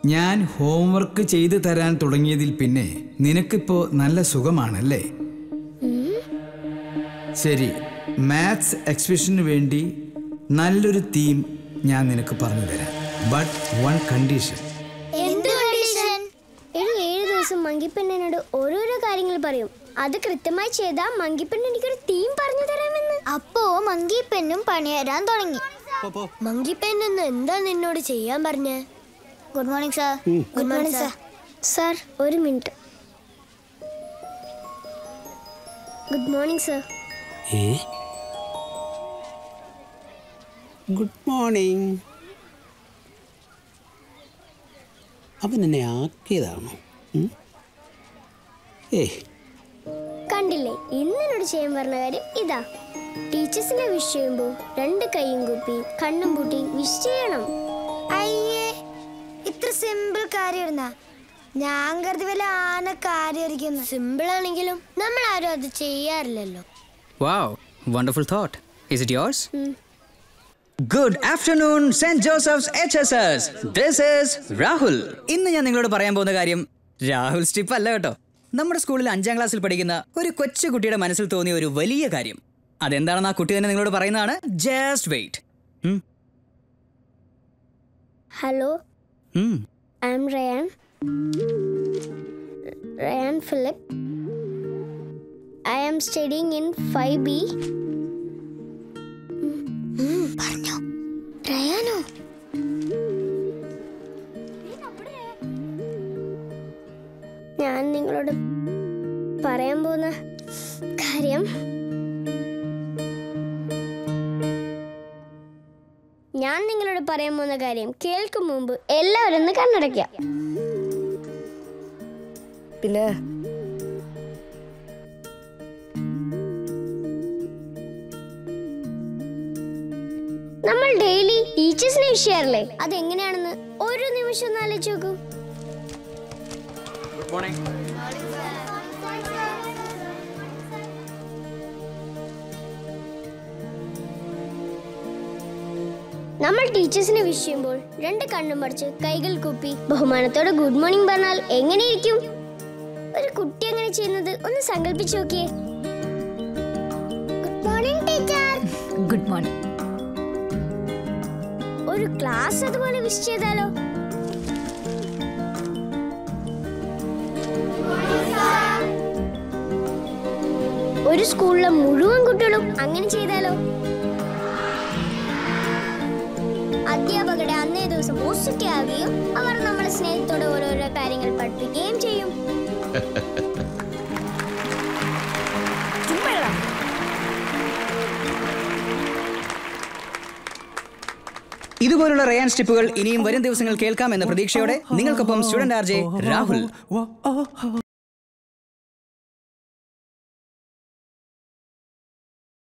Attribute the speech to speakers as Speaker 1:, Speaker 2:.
Speaker 1: ഞാൻ ഹോംവർക്ക് ചെയ്തു തരാൻ തുടങ്ങിയതിൽ പിന്നെ നിനക്കിപ്പോ നല്ല സുഖമാണല്ലേ ശരി മാത്സ് എക്സിബിഷന് വേണ്ടി നല്ലൊരു തീം ഞാൻ നിനക്ക് പറഞ്ഞു തരാം ബട്ട് വൺ കണ്ടീഷൻ
Speaker 2: എന്ത് കണ്ടീഷൻ ഒരു ഏഴ് ദിവസം മങ്കിപ്പെണ്ണിനോട് ഓരോരോ കാര്യങ്ങൾ പറയും അത് കൃത്യമായി ചെയ്താൽ മങ്കിപ്പെണ്ണ് എനിക്കൊരു തീം പറഞ്ഞു തരാമെന്ന് അപ്പോ മങ്കിപ്പെണ്ണും പണിയരാൻ തുടങ്ങി മങ്കിപ്പെണ്ണെന്ന് എന്താ നിന്നോട് ചെയ്യാൻ പറഞ്ഞേ good morning sir good morning sir sir ഒരു മിനിറ്റ് ഗുഡ് മോർണിംഗ് സാർ
Speaker 3: ഏ ഗുഡ് മോർണിംഗ് അവൻ എന്നെ ആക്കിയതാണോ ഉം? ഏയ്
Speaker 2: കണ്ടില്ലേ ഇന്ന് എന്നോട് ചെയ്യാൻ പറഞ്ഞ കാര്യം ഇതാ ടീച്ചേഴ്സിനെ വിഷ് ചെയ്യുമ്പോ രണ്ട് കൈയും കുപ്പി കണ്ണും പൂട്ടി വിഷ് ചെയ്യണം
Speaker 4: അയ്യേ ഇത്ര സിമ്പിൾ കാര്യമായിരുന്ന ഞാൻ കരുതി വല്ല ആന കാര്യമായിരിക്കുന്നു
Speaker 2: സിമ്പിൾ ആണെങ്കിലും നമ്മൾ ആരും അത് ചെയ്യാറില്ലല്ലോ
Speaker 5: Wow, wonderful thought. Is it yours? Good afternoon, St. Joseph's HSS. This is Rahul. ഇന്ന് ഞാൻ നിങ്ങളോട് പറയാൻ പോകുന്ന കാര്യം രാഹുൽ സ്റ്റിപ്പ് അല്ല കേട്ടോ നമ്മുടെ സ്കൂളിൽ അഞ്ചാം ക്ലാസ്സിൽ പഠിക്കുന്ന ഒരു കൊച്ചു കുട്ടിയുടെ മനസ്സിൽ തോന്നിയ ഒരു വലിയ കാര്യം അതെന്താണെന്ന് ആ കുട്ടി തന്നെ നിങ്ങളോട് പറയുന്നതാണ് just wait
Speaker 2: hello I am Ryan Ryan Philip I am studying in five B പറഞ്ഞോ റയാനോ ഞാൻ നിങ്ങളോട് പറയാൻ പോകുന്ന കാര്യം ഞാൻ നിങ്ങളോട് പറയാൻ പോകുന്ന കാര്യം കേൾക്കും മുമ്പ് എല്ലാവരും ഒന്ന് കണ്ണടയ്ക്കാം
Speaker 4: പിന്നെ
Speaker 2: നമ്മൾ ഡെയിലി ടീച്ചേഴ്സിനെ വിഷയാറില്ലേ അതെങ്ങനെയാണെന്ന് ഒരു നിമിഷം ഒന്ന് ആലോചിച്ച് നോക്കൂ നമ്മൾ ടീച്ചേഴ്സിനെ വിഷ് ചെയ്യുമ്പോൾ രണ്ട് കണ്ണും പഠിച്ച് കൈകൾ കുപ്പി ബഹുമാനത്തോടെ ഗുഡ് മോർണിംഗ് പറഞ്ഞാൽ എങ്ങനെയിരിക്കും ഒരു കുട്ടി അങ്ങനെ ചെയ്യുന്നത് ഒന്ന് സങ്കല്പിച്ചു നോക്കിയേ good morning teacher
Speaker 6: good morning
Speaker 2: ഒരു ക്ലാസ് അതുപോലെ വിഷ് ചെയ്താലോ ഒരു സ്കൂളിലെ മുഴുവൻ കുട്ടികളും അങ്ങനെ ചെയ്താലോ അധ്യാപകരുടെ അന്നേ ദിവസം പോസിറ്റീവ് ആവുകയും അവർ നമ്മളെ സ്നേഹത്തോടെ ഓരോരോ കാര്യങ്ങൾ പഠിപ്പിക്കുകയും ചെയ്യും
Speaker 5: ഇതുപോലുള്ള റയാൻ സ്റ്റിപ്പുകൾ ഇനിയും വരും ദിവസങ്ങൾ കേൾക്കാം എന്ന പ്രതീക്ഷയോടെ നിങ്ങൾക്കൊപ്പം സ്റ്റുഡന്റ് ആർ ജെ രാഹുൽ